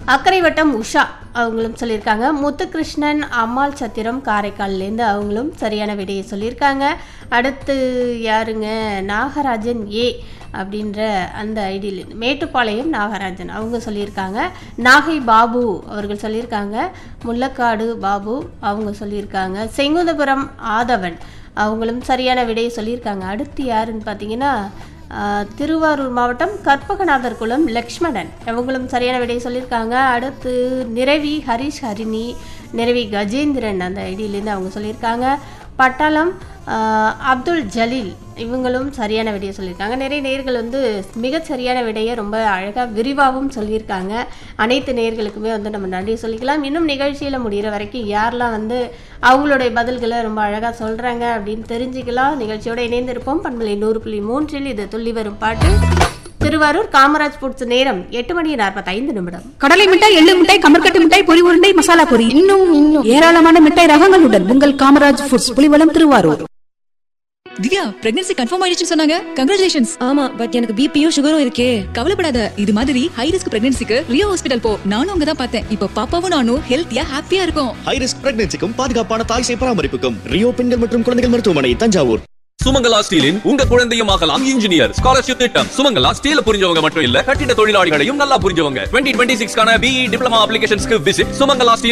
அக்கரை வட்டம் உஷா அவங்களும் சொல்லியிருக்காங்க முத்துகிருஷ்ணன் அம்மாள் சத்திரம் காரைக்கால்லேருந்து அவங்களும் சரியான விடையை சொல்லியிருக்காங்க அடுத்து யாருங்க நாகராஜன் ஏ அப்படின்ற அந்த ஐடியில் மேட்டுப்பாளையம் நாகராஜன் அவங்க சொல்லியிருக்காங்க நாகை பாபு அவர்கள் சொல்லியிருக்காங்க முல்லக்காடு பாபு அவங்க சொல்லியிருக்காங்க செங்குந்தபுரம் ஆதவன் அவங்களும் சரியான விடையை சொல்லியிருக்காங்க அடுத்து யாருன்னு பார்த்தீங்கன்னா ஆஹ், திருவாரூர் மாவட்டம் கற்பகநாதர் குளம் லக்ஷ்மணன் இவங்களும் சரியான விடையை சொல்லியிருக்காங்க அடுத்து நிரவி ஹரிஷ் ஹரிணி நிரவி கஜேந்திரன் அந்த ஐடியிலேருந்து அவங்க சொல்லியிருக்காங்க பட்டாளம் ஆஹ், அப்துல் ஜலீல் இவங்களும் சரியான விடையை சொல்லியிருக்காங்க நிறைய நேர்கள் வந்து மிகச் சரியான விடையை ரொம்ப அழகாக விரிவாகவும் சொல்லியிருக்காங்க அனைத்து நேர்களுக்குமே வந்து நம்ம நன்றி சொல்லிக்கலாம் இன்னும் நிகழ்ச்சியில் முடிகிற வரைக்கும் யாரெல்லாம் வந்து அவங்களுடைய பதில்களை ரொம்ப அழகாக சொல்கிறாங்க அப்படின்னு தெரிஞ்சுக்கலாம் நிகழ்ச்சியோட இணைந்திருப்போம் பண்பலை நூறு புள்ளி மூன்றில் இது துள்ளி வரும் பாட்டு திருவாரூர் காமராஜ் புட்ஸ் நேரம் எட்டு மணி நாற்பத்தைந்து நிமிடம் கடலை மிட்டாய் எள்ளு மிட்டாய் கமர்கட்டு மிட்டாய் பொரி உருண்டை மசாலா பொரி இன்னும் இன்னும் ஏராளமான மிட்டாய் ரகங்களுடன் உங்கள் Kamaraj foods Pulivalam Thiruvarur Divya pregnancy confirm ஆயிடுச்சுன்னு சொன்னாங்க கங்க்ராச்சுலேஷன்ஸ் ஆமா பட் எனக்கு பிபியும் சுகரும் இருக்கே கவலைப்படாத இது மாதிரி ஹை ரிஸ்க் பிரெக்னன்சிக்கு ரியோ ஹாஸ்பிடல் போ நானும் அங்க தான் பார்த்தேன் இப்போ பாப்பாவும் நானும் ஹெல்த்தியா ஹாப்பியா இருக்கும் ஹை ரிஸ்க் பிரெக்னன்சிக்கும் பாதுகாப்பான தாய் சேய் பராமரிப்புக்கும் ரியோ பெண்கள் மற்றும் குழந்தைகள் மருத்துவமனை தஞ்சாவூர் சுமங்கலா ஸ்டீலின் உங்க குழந்தையும் ஆகலாம் இன்ஜினியர் ஸ்காலர்ஷிப் திட்டம் சுமங்கலா ஸ்டீல புரிஞ்சவங்க மட்டும் இல்ல கட்டிட தொழிலாளிகளையும் நல்லா புரிஞ்சவங்க டுவெண்ட்டி டுவெண்ட்டி சிக்ஸ்க்கான பிஇ டிப்ளமா அப்ளிகேஷன்ஸ்க்கு விசிட் சுமங்கலா ஸ்டீல்